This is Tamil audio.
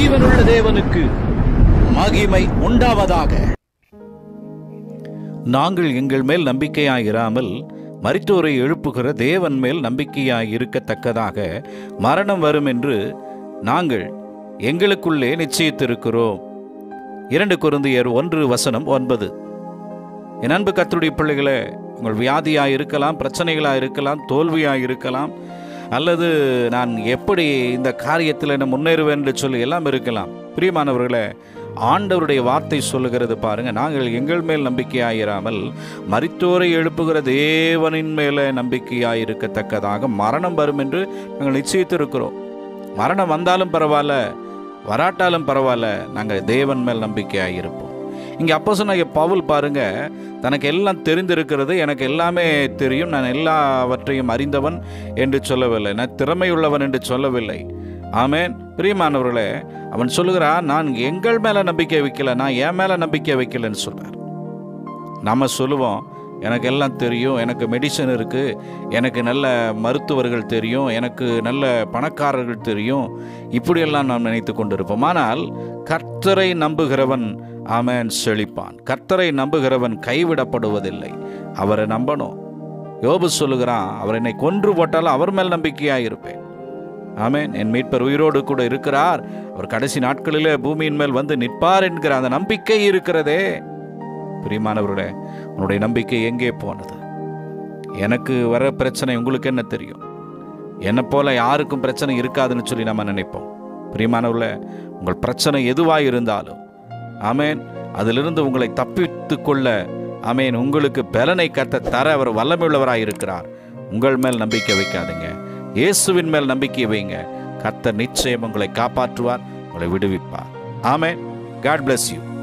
ஜீவனுள்ள தேவனுக்கு மகிமை உண்டாவதாக நாங்கள் எங்கள் மேல் நம்பிக்கையாயிராமல் மரித்தோரை எழுப்புகிற தேவன் மேல் நம்பிக்கையாய் இருக்கத்தக்கதாக மரணம் வரும் என்று நாங்கள் எங்களுக்குள்ளே நிச்சயித்திருக்கிறோம் இரண்டு குருந்தியர் ஒன்று வசனம் ஒன்பது என் அன்பு கர்த்தருடைய பிள்ளைகளே உங்கள் வியாதியாக இருக்கலாம் பிரச்சனைகளாக இருக்கலாம் தோல்வியாக இருக்கலாம் அல்லது நான் எப்படி இந்த காரியத்தில் என்ன முன்னேறுவேன் என்று சொல்லி எல்லாம் இருக்கலாம் பிரியமானவர்களே ஆண்டவருடைய வார்த்தை சொல்லுகிறது பாருங்க நாங்கள் எங்கள் மேல் நம்பிக்கையாயிராமல் மரித்தோரை எழுப்புகிற தேவனின் மேலே நம்பிக்கையாயிருக்கத்தக்கதாக மரணம் வரும் என்று நாங்கள் நிச்சயித்திருக்கிறோம் மரணம் வந்தாலும் பரவாயில்ல வராட்டாலும் பரவாயில்ல நாங்கள் தேவன் மேல் நம்பிக்கையாயிருப்போம் இங்கே அப்போ சொன்ன பவுல் பாருங்க தனக்கு எல்லாம் தெரிந்திருக்கிறது எனக்கு எல்லாமே தெரியும் நான் எல்லாவற்றையும் அறிந்தவன் என்று சொல்லவில்லை நான் திறமையுள்ளவன் என்று சொல்லவில்லை ஆமேன் பிரியமானவர்களே அவன் சொல்லுகிறான் நான் எங்கள் மேலே நம்பிக்கை வைக்கல நான் என் மேலே நம்பிக்கை வைக்கலன்னு சொல்றார் நம்ம சொல்லுவோம் எனக்கு எல்லாம் தெரியும் எனக்கு மெடிசன் இருக்குது எனக்கு நல்ல மருத்துவர்கள் தெரியும் எனக்கு நல்ல பணக்காரர்கள் தெரியும் இப்படியெல்லாம் நாம் நினைத்து கொண்டிருப்போம் ஆனால் கர்த்தரை நம்புகிறவன் ஆமேன் செழிப்பான் கர்த்தரை நம்புகிறவன் கைவிடப்படுவதில்லை அவரை நம்பணும் யோபு சொல்லுகிறான் அவர் என்னை கொன்று போட்டாலும் அவர் மேல் நம்பிக்கையாக இருப்பேன் ஆமேன் என் மீட்பர் உயிரோடு கூட இருக்கிறார் அவர் கடைசி நாட்களிலே பூமியின் மேல் வந்து நிற்பார் என்கிற அந்த நம்பிக்கை இருக்கிறதே பிரியமானவர்களே உன்னுடைய நம்பிக்கை எங்கே போனது எனக்கு வர பிரச்சனை உங்களுக்கு என்ன தெரியும் என்னை போல யாருக்கும் பிரச்சனை இருக்காதுன்னு சொல்லி நம்ம நினைப்போம் பிரியமானவர்களே உங்கள் பிரச்சனை எதுவாக இருந்தாலும் ஆமேன் அதிலிருந்து உங்களை தப்பித்து கொள்ள ஆமேன் உங்களுக்கு பலனை கத்த தர அவர் வல்லமையுள்ளவராக இருக்கிறார் உங்கள் மேல் நம்பிக்கை வைக்காதுங்க இயேசுவின் மேல் நம்பிக்கை வைங்க கர்த்தர் நிச்சயம் உங்களை காப்பாற்றுவார் உங்களை விடுவிப்பார் ஆமேன் காட் bless யூ